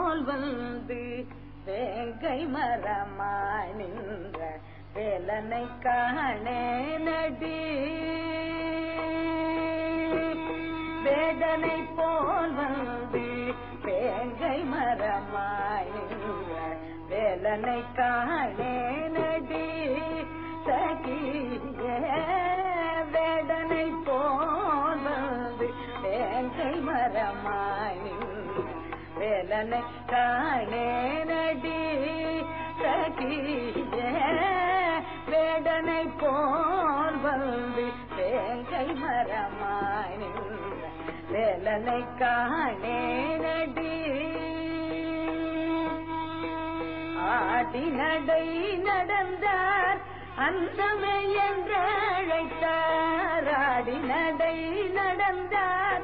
போல் வந்து வேங்கை மரமாய் நின்ற வேலனை காணே நடி வேதனை போல் வந்து வேங்கை மரமாய் நின்ற வேலனை காணே நடி சகிய வேதனை போல் வந்து வேங்கை மரமாய் நின்ற வேலனை காணே நடி சகிய வேடனை போல் வந்து வேங்கை மரமாய் நின்ற வேலனை காணே நடி ஆடி நடை நடந்தார் அந்தமே என்று அழைத்தார் ஆடி நடை நடந்தார்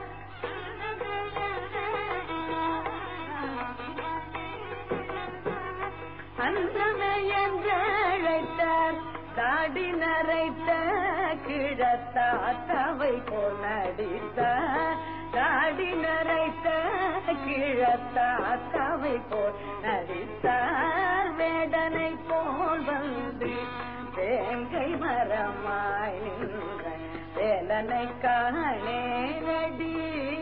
அந்தமே என்று அழைத்தார் தாடி நரைத்த கிழத்தாத்தவை போல் நடித்தார் தாடி நரைத்த கிழத்தாத்தவை போல் நடித்தார் வேடனை போல் வந்து வேங்கை மரமாய் நின்ற வேலனை காணே நடி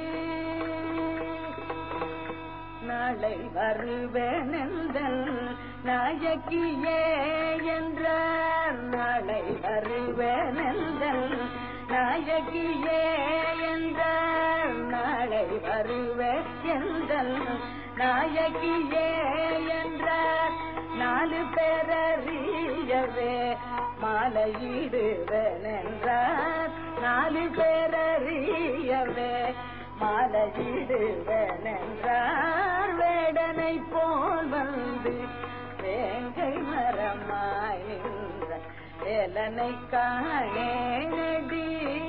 நாளை வருவேனெந்தல் நாயகியே என்றார் நாளை வருவேனெந்தல் நாயகியே என்றார் நாளை வருவே எந்தல் நாயகியே என்றார் நாலு பேரறியவே மாலையிடுவேன் என்றார் நாலு பேரறியவே மாலையிடுவேன் என்றார் வேடனை போல் வந்து வேங்கை மரமாய் நின்ற வேலனை காணே நடி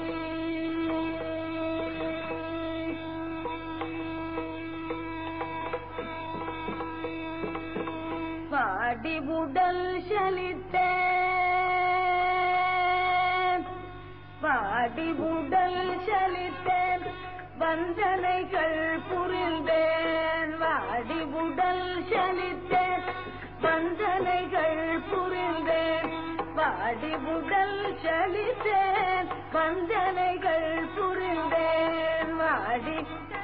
வாடி உடல் சலித்தேன் வாடி உடல் சலித்தேன் வஞ்சனைகள் புரிந்தேன் வாடி உடல் சலித்தேன் வஞ்சனைகள் புரிந்தேன் வாடி உடல் சலித்தேன் வஞ்சனைகள் புரிந்தேன் வாடி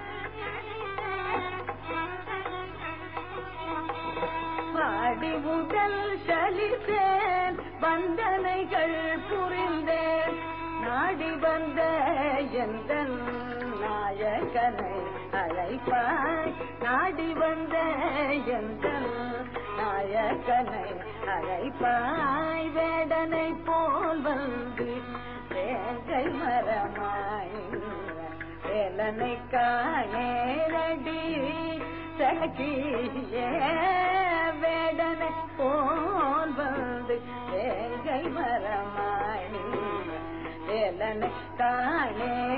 வாடி உடல் சலித்தேன் வந்தனைகள் புரிந்தேன் நாடி வந்த எந்த நாயகனை அழைப்பாய் நாடி வந்த எந்த நாயகனை அழைப்பாய் வேடனை போல் வந்து வேங்கை மரமாய் வேலனை காணேரடி சகிய வேடனை போல் வந்து வேங்கை மரமாய் வேலனை காணே